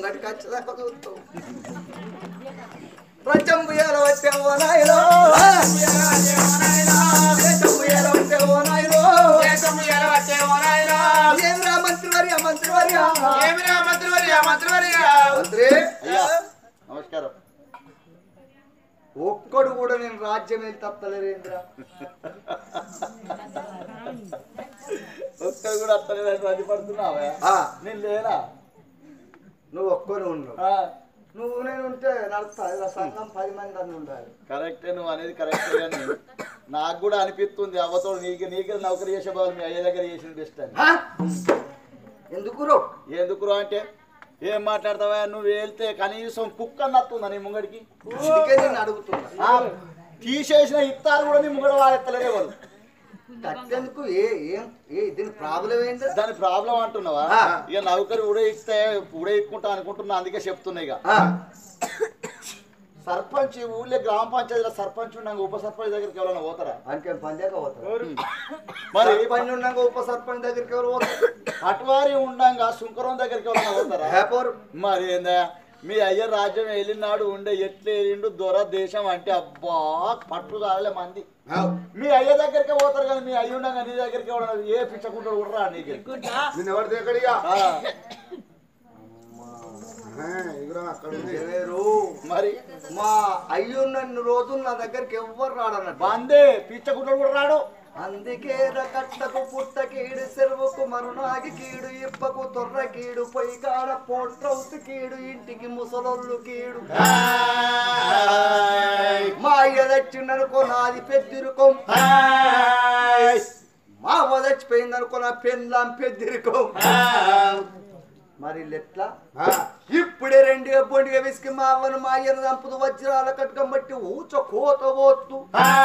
ముంగటికి వచ్చేదాకా చూస్తావు ప్రజం బుయ్యాల వచ్చావో నాయనో దేశం బుయ్యాల వచ్చావో నాయనో ఏమిరా మంత్రివర్య మంత్రివర్య మంత్రి నమస్కారం ఒక్కడు కూడా నేను రాజ్యం వెళ్ళి తప్పలేరేంద్రా ఒక్కరు కూడా అత్తలేదని అది పడుతున్నావా ఆ, నేను లేనా నువ్వు ఒక్కడు ఉన్నావు ఆ, నువ్వు నేను ఉంటే నడుస్తా ఇలా సంఘం పది మంది అని ఉండాలి కరెక్టే నువ్వు అనేది కరెక్టే కానీ నాకు కూడా అనిపిస్తుంది అవ్వతో నీకు నీకు నౌకరీ చేసే బదులు మీ అయ్య దగ్గర చేసిన బెస్ట్ అని హా? ఎందుకు రో ఎందుకు అంటే ఏం మాట్లాడతావా నువ్వు వెళ్తే కనీసం కుక్క నత్తుందా నీ ముంగడికి అందుకే నేను అడుగుతున్నా ఆ, తీసేసిన ఇత్తారు కూడా నీ ముంగడ వాడెత్తలేరే వాళ్ళు కట్టెందుకు ఏ ఏం ఏ దీని ప్రాబ్లం ఏంటి దాని ప్రాబ్లం అంటున్నావా ఆ. ఇక నౌకరి ఉడే ఇస్తే ఉడే ఇక్కుంటా అనుకుంటున్నా అందుకే చెప్తున్నా ఇక ఆ, సర్పంచ్ ఈ ఊళ్ళో గ్రామ పంచాయతీలో సర్పంచ్ ఉన్నాక ఉప సర్పంచ్ దగ్గరికి ఎవరైనా పోతారా అంకేం పని లేక పోతారు మరి మరి పని ఉన్నాక ఉప సర్పంచ్ దగ్గరికి ఎవరు పోతారు అటువారి ఉండంగా శుంకరం దగ్గరికి ఎవరైనా పోతారా పేపర్ మరి ఏందా మీ అయ్య రాజ్యం వెళ్ళినాడు ఉండే ఎట్లా వెళ్ళిండు దొర దేశం అంటే అబ్బా పట్టు కాలే మంది మీ అయ్య దగ్గరికి పోతారు కానీ మీ అయ్య ఉండగా నీ దగ్గరికి ఎవడన్నా ఏ పిచ్చకుంటాడు కూడా రా నీకు నిన్ను ఎవరు దేకడిగా ఆ, ఎగురా అక్కడ ఉంది ఎవరు మరి మా అయ్యున్నన్ని రోజులు నా దగ్గరికి ఎవ్వరు రాడన్నట్టు బందే పిచ్చకుంటాడు కూడా రాడు అందుకే కట్టకు పుట్ట కీడు చెరువుకు మరునాగి కీడు ఇప్పకు తొర్ర కీడు పొయ్యి కాడ పోట్రౌతు కీడు ఇంటికి ముసలొల్లు కీడు మా అయ్య తెచ్చిండనుకో నాది పెద్దిరుకో మా అవ్వ చచ్చిపోయిందనుకో నా పెళ్ళాం పెద్దిరుకో మరి ఎట్లా ఆ, ఇప్పుడే రెండు బొండిగా విసికి మా అవ్వను మా అయ్యను చంపుతూ వజ్రాల కట్టుకం బట్టి ఊచ కోత పోతూ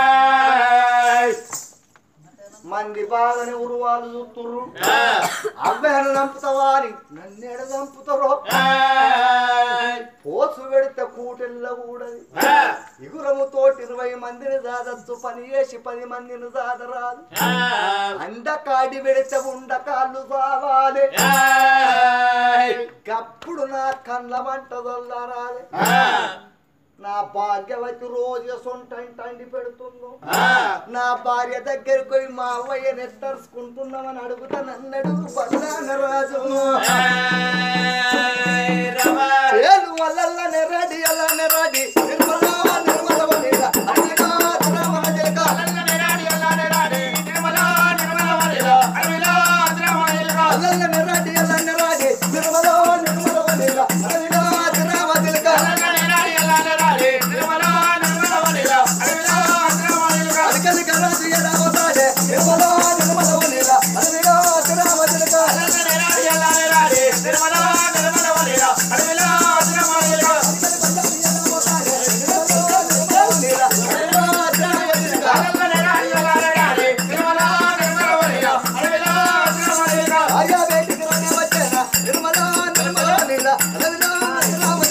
మంది బాగానే ఉరువాలు చూస్తుర్రు అవ్వేన చంపుతావా అని నన్నేడ చంపుతారో పోసు పెడితే కూటెల్ల కూడది ఇగురము తోటి ఇరవై మందిని దాదచ్చు పని చేసి పది మందిని దాదరాదు అండకాడి పెడితే ఉండకాళ్ళు సావాలి గప్పుడు నా కళ్ళ మంట చల్లారాలి నా భాగ్యవతి రోజు సొంటండి పెడుతున్నావు నా భార్య దగ్గరికి పోయి మా అవ్వయ్య నెట్టరుచుకుంటున్నామని అడుగుతా నన్నడు బల్లానరాజు చేలు వల్లనే రెడీ అలానే రెడీ నిర్మల నిర్మల వనిల అడిగా రామన జలక అల్లనే రెడీ అలానే రెడీ నిర్మల నిర్మల వనిల అడిగా రామ జలక అడిగలి కరాజు ఎడవతాడే నిర్మల నిర్మల వనిల అడిగా రామ జలక ఆర్య వేదిక రానే వచ్చేనా నిర్మల నిర్మల వనిల అడిగా రామ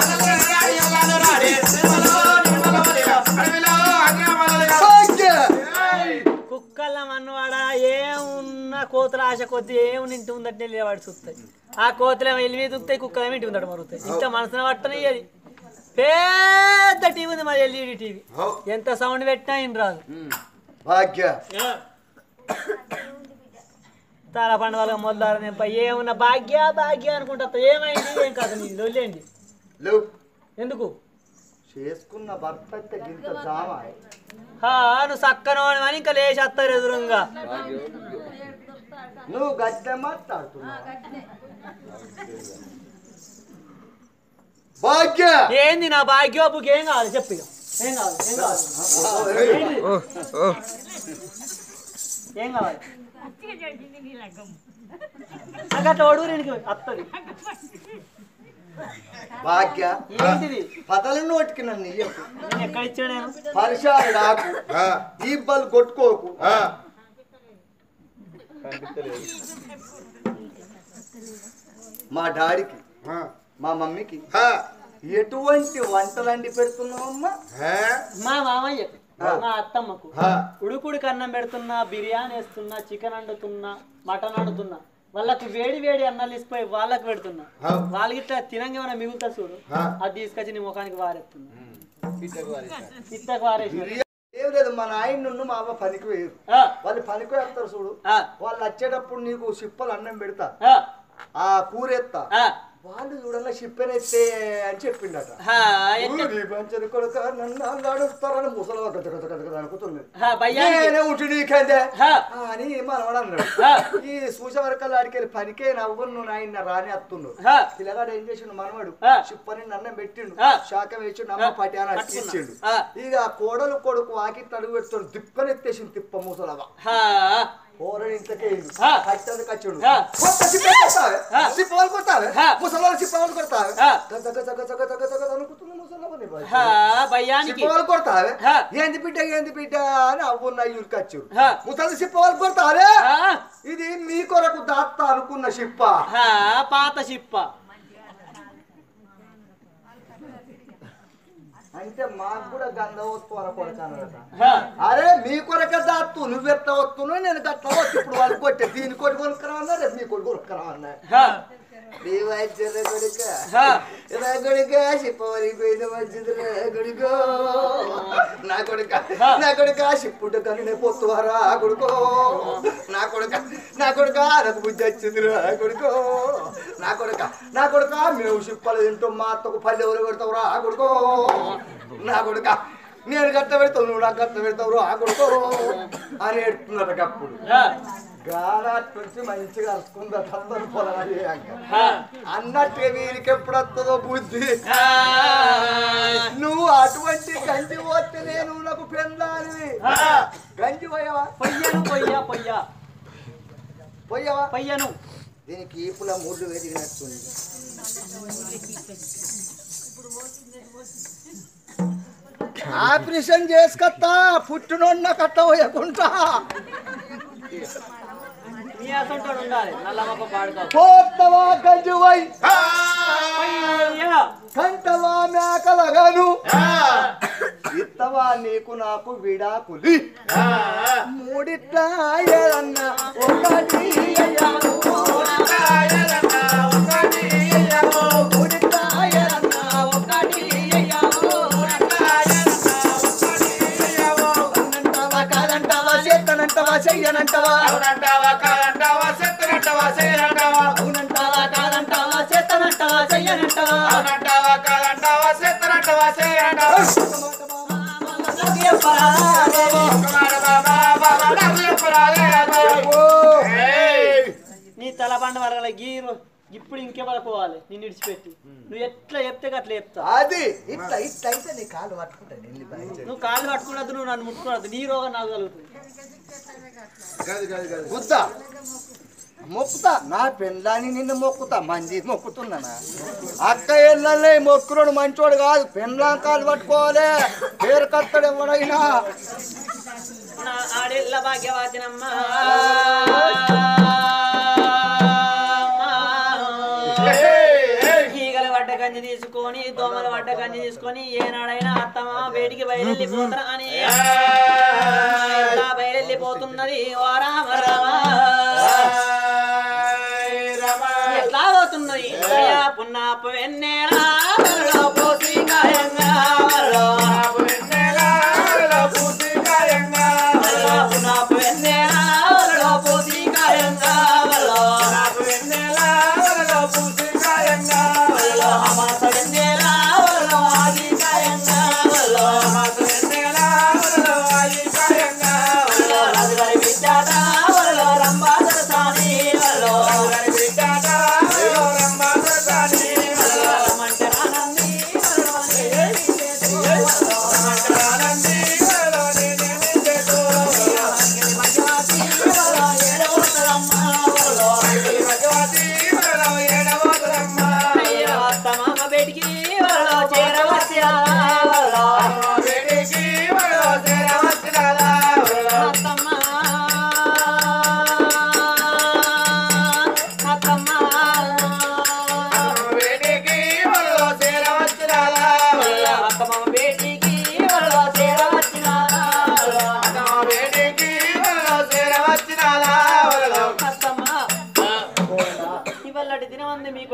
జలక భాగ్య కుక్కల మన్నవాడ ఏమున్న కోతుల ఆశ కొద్ది ఏమి ఇంటి ఉందంటే నిలబడి చూస్తాయి ఆ కోతులు ఏమో ఎల్లి దుక్కుతాయి కుక్కలు ఏమో ఇంటి ఉందట మరుగుతాయి ఇంత మనసున పట్టని అది పెద్ద టీవీ ఉంది మరి ఎల్ఈడి టీవీ ఎంత సౌండ్ పెట్టినా ఇన్ రాదు భాగ్య తార పండుగ మొదలారు నేను ఏమున్న భాగ్య భాగ్య అనుకుంటా ఏమైంది ఏం కాదు నీ లొల్లేండి లేవు ఎందుకు చేసుకున్న భర్త అయితే గింత జామ హా నువ్వు సక్కనో అని ఇంకా లేచి వస్తారు ఎదురుగా నువ్వు గట్ట మాట్లాడుతున్నావు భాగ్య ఏంది నా భాగ్యోపుకి ఏం కావాలి చెప్పు ఇక. ఏం కావాలి ఏం కావాలి ఏం కావాలి నాకు అట్లా ఒడుగు నేను వస్తుంది భాగ్య ఏంటిది పదల నోటికి నన్ను ఇయ్యకు నేను ఎక్కడ ఇచ్చాడు నేను పరిశాలు రాకు ఆ, ఈబ్బలు కొట్టుకోకు ఆ, మా డాడీకి ఆ, మా మమ్మీకి ఆ, ఎటువంటి వంటలు అండి పెడుతున్నావమ్మా ఆ, మా మామయ్య మా అత్తమ్మకు ఆ. ఉడుకుడికి అన్నం పెడుతున్నా బిర్యానీ వేస్తున్నా చికెన్ వండుతున్నా మటన్ వండుతున్నా వాళ్ళకి వేడి వేడి అన్నాలు ఇసిపోయి వాళ్ళకి పెడుతున్నా ఆ. వాళ్ళకి ఇట్లా తినంగా ఏమైనా మిగులుతా చూడు ఆ. అది తీసుకొచ్చి నీ ముఖానికి వారెత్తున్నా ఇత్తకు వారేసి ఏం లేదు మా నాయన నుండి మా అవ్వ పనికి వేయరు ఆ, వాళ్ళు పనికి వేస్తారు చూడు ఆ, వాళ్ళు వచ్చేటప్పుడు నీకు సిప్పలు అన్నం పెడతా ఆ, ఆ కూర ఎత్తా ఆ, వాళ్ళు చూడంగా సిప్పెనెత్తే అని చెప్పిండట ఆ, ఎట్ట- ఊరి పంచని కొడుక నన్ను అడుగుతారని ముసలి గత గత గత గత అనుకుతుంది ఆ, భయ్యానికి నేనే ఉంటి నీకేందే ఆ, ఆ అని మనవాడు అన్నాడు ఆ, ఈ సూచవరకల్లా ఆడికెళ్ళి పనికే నవ్వు నువ్వు నాయన రాని అత్తున్నాడు ఆ, పిల్లగాడు ఏం చేసిండు మనవాడు ఆ. చిప్పని అన్నం పెట్టిండు ఆ. శాఖం వేసిండు అమ్మ పటి అని పట్టుకున్నా. ఇచ్చిండు ఆ. ఇక ఆ కోడలు కొడుకు వాకి తడుగు పెడుతాడు దిప్పనెత్తేసింది తిప్ప ముసలవ ఆ, ఓరని ఇంతకే ఆ. కట్టది కచ్చుడు ఆ. కొత్త సిప్ప కొడతావే ఆ. సిప్ప వాళ్ళు కొడతావే ఆ. ముసలి సిప్ప వాళ్ళు కొడతావే ఆ. గజ గజ గజ గజ గజ గజ అనుకుంటుంది ముసలవని ఆ, భయ్యానికి సిప్ప వాళ్ళు కొడతావే ఆ. ఏంది బిడ్డ ఏంది బిడ్డ అని అవ్వున్న ఊరికొచ్చారు ఆ. ముసలి సిప్ప వాళ్ళు కొడతారే ఆ, ఇది మీ కొరకు దాత్త అనుకున్న సిప్ప ఆ, పాత చిప్ప అంటే మాకు కూడా గంధవత్వం కొడతానట ఆ, అరే మీ కొరక దాత్తు నువ్వెట్లా వస్తున్నావు నేను గట్ల వస్తు ఇప్పుడు వాళ్ళు కొట్టే దీని కొడుకు కొనుక్కరావన్నా రేపు మీ కొడుకు కొనుక్కరావన్నా ఆ, నీ వయసు కొడుక ఆ, నా కొడుక చెప్పవలిపోయిన మంచిది కొడుక నా కొడుక నా కొడుక సిప్పుడు కానీ నేను పొత్తువారా కొడుకో నా కొడుక నా కొడుక నాకు బుద్ధి వచ్చింది రా కొడుకో నా కొడుక నా కొడుక మేము సిప్పలు తింటాం మా అత్తకు పల్లె ఎవరు పెడతావురా కొడుకో నా కొడుక నేను గట్ట పెడతావు నువ్వు నాకు గట్ట పెడతావు రా కొడుకో అని ఎడుతున్నట అప్పుడు ఆ, గానాట్ నుంచి మంచిగా అరుచుకుందా తప్పని పొలాలి ఆ, అన్నట్టుగా వీరికి ఎప్పుడు వస్తుందో బుద్ధి ఆ, నువ్వు అటువంటి గంజి పోతే నేను నాకు పెందానివి ఆ. గంజి పోయావా పొయ్యను పొయ్య పొయ్య పోయావా పొయ్యను దీనికి ఈపుల ముళ్ళు వెరిగినట్టుంది ఆపరేషన్ చేసుకొస్తా పుట్టినోన్న కట్ట పోయకుండా నీ అసంటాడు ఉండాలి నల్లమొక్క పాడుకో పోతవా గంజి పోయి పొయ్య కంటవా మేకలగను ఇత్తవా నీకు నాకు విడాకులి మూడిట్లా ఏదన్నా ఒకటి అయ్యాను. మూడిట్లా ఏదన్నా ఒకటి అయ్యాను. అన్నంటావా కాదంటావా చేతనంటావా చెయ్యనంటావా అవునంటావా కాదంటావా చేతనంటావా చెయ్యనంటావా నీ తలబండ వరగల గీరు ఇప్పుడు ఇంకెవరు పోవాలి నిన్ను విడిచిపెట్టి నువ్వు ఎట్లా చెప్తే అట్లా చెప్తా అది ఇట్లా ఇట్లా అయితే నీ కాలు పట్టుకుంటాను వెళ్ళి బయట నువ్వు కాళ్ళు పట్టుకున్నది నువ్వు నన్ను ముట్టుకున్నది నీ రోగం నాకు కలుగుతుంది కాదు కాదు కాదు బుద్ధ మొక్కుతా నా పెళ్ళాన్ని నిన్ను మొక్కుతా మంది మొక్కుతున్నానా అక్క ఎల్లనే మొక్కురోడు మంచోడు కాదు పెళ్ళాం కాలు పట్టుకోవాలి పేరు కత్తడు ఎవడైనా నా ఆడెల్ల భాగ్యవాచినమ్మ ఈగల పడ్డ గంజి తీసుకొని దోమల పడ్డ గంజి తీసుకొని ఏనాడైనా అత్తమ్మ బయటికి బయలుపోతారా అని ఎట్లా బయలుపోతున్నది ఓ రామ రామ ఎట్లా పోతున్నది అయ్యా పున్నాపు వెన్నెలా వరలో పోసి గాయంగా వరలో వరలో పున్నాపు వెన్నెలా వరలో పోసి గాయంగా వరలో వరలో హమాస వెన్నెలా వరలో ఆది గాయంగా వరలో వరలో రాజుగారి విద్యాట వరలో రంభాదర సాని వరలో వరలో రమ్మంటే రానంది వరలో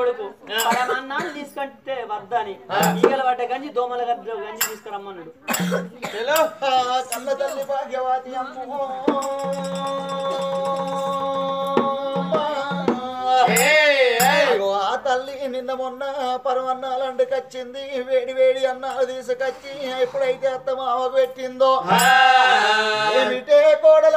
కొడుకు పరమన్నాన్ని తీసుకుంటే వద్దని ఈగల పడ్డ గంజి దోమల గడ్డ గంజి తీసుకురమ్మన్నాడు ఆ కన్న తల్లి భాగ్యవాది అమ్మో అయ్యో, ఆ తల్లి నిన్న మొన్న పరమన్నాలు అండుకొచ్చింది వేడి వేడి అన్నాలు తీసుకొచ్చి ఎప్పుడైతే అత్త మావకు పెట్టిందో ఏమిటే కోడల